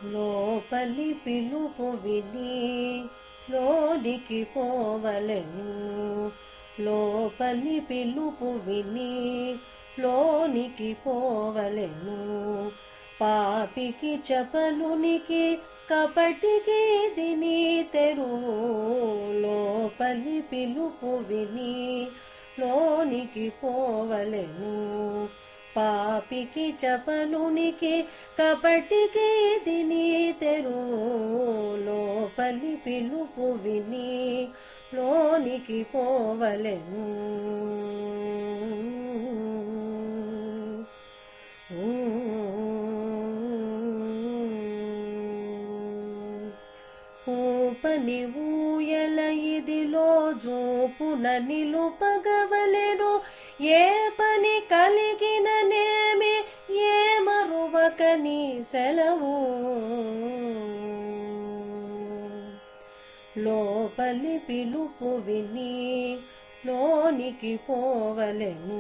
లోపలి పిలుపు విని లోనికి పోవలెను లోపలి పిలుపు విని లోనికి పోవలెను పాపికి చపలునికి కపటికి దిని తెరువు లోపలి పిలుపు విని లోనికి పోవలెను పాపికి చపలునికి కపటికి దిని తెరు లోపలి పిలుపు విని లోనికి పోవలెను ఊపని ఊయల ఇదిలో జోపున నిలుపగవలెను ఏ పని కలిగిన నేమి ఏ మరువకని సెలవు లోపలి పిలుపు విని లోనికి పోవలెను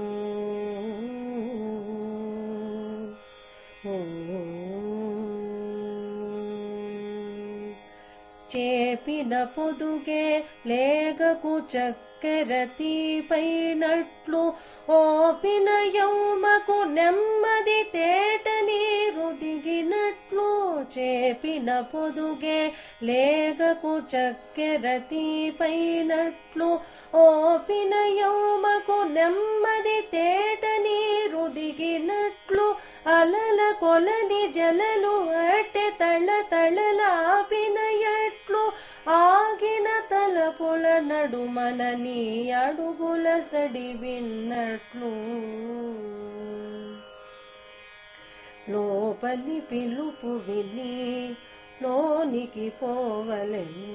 చేపిన పొదుగే లేగకు చక్కెర తీపైనట్లు ఓపిన యౌమకు నెమ్మది తేట నీరు దిగినట్లు చేపిన పొదుగే లేగకు చక్కెర తీపైనట్లు ఓపిన యౌమకు నెమ్మది తేట నీరు దిగినట్లు అలల కొలని జలలు అట్టె తళ తళలాపిన ఎట్లు ఆగిన తలపుల నడుమన నీ అడుగుల సడి విన్నట్లు లోపలి పిలుపు విని లోనికి పోవలెను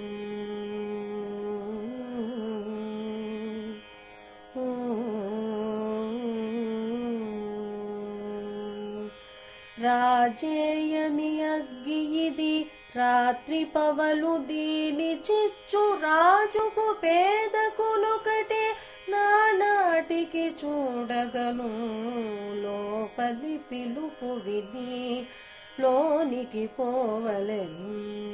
రాజేయని అగ్గి ఇది రాత్రి పవలు దీని చిచ్చు రాజుకు పేదకునొకటే నానాటికి చూడగను లోపలి పిలుపు విని లోనికి పోవలెను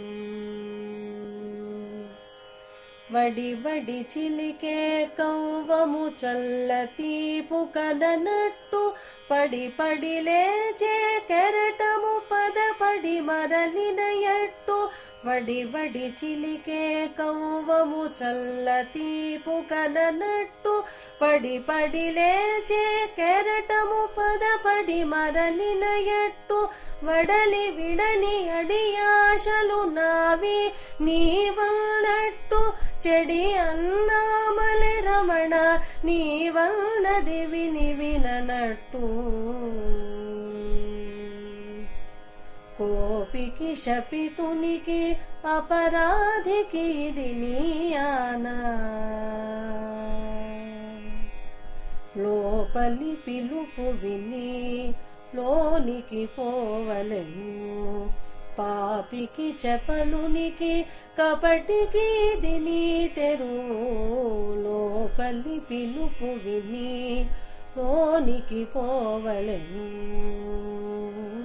వడి వడి చిలికే కవ్వము చల్ల తీపు కననట్టు పడి పడి లేచే కెరటము పద పడి మరలిన ఎట్టు వడి వడి చిలికే కవ్వము చల్ల తీపు కననట్టు పడి పడి లేచే కెరటము పద పడి మరలిన ఎట్టు వడలి విడని అడియాశలు నావి నీవన్నట్టు చెడి అన్నామలె రమణ నీవన్నది విని విననట్టు కోపికి శపితునికి అపరాధికి ఇది నీయానా లోపలి పిలుపు విని లోనికి పోవలెను పాపికి చపలునికి కపటికి దిని తెరు లోపలి పిలుపు విని లోనికి పోవలెను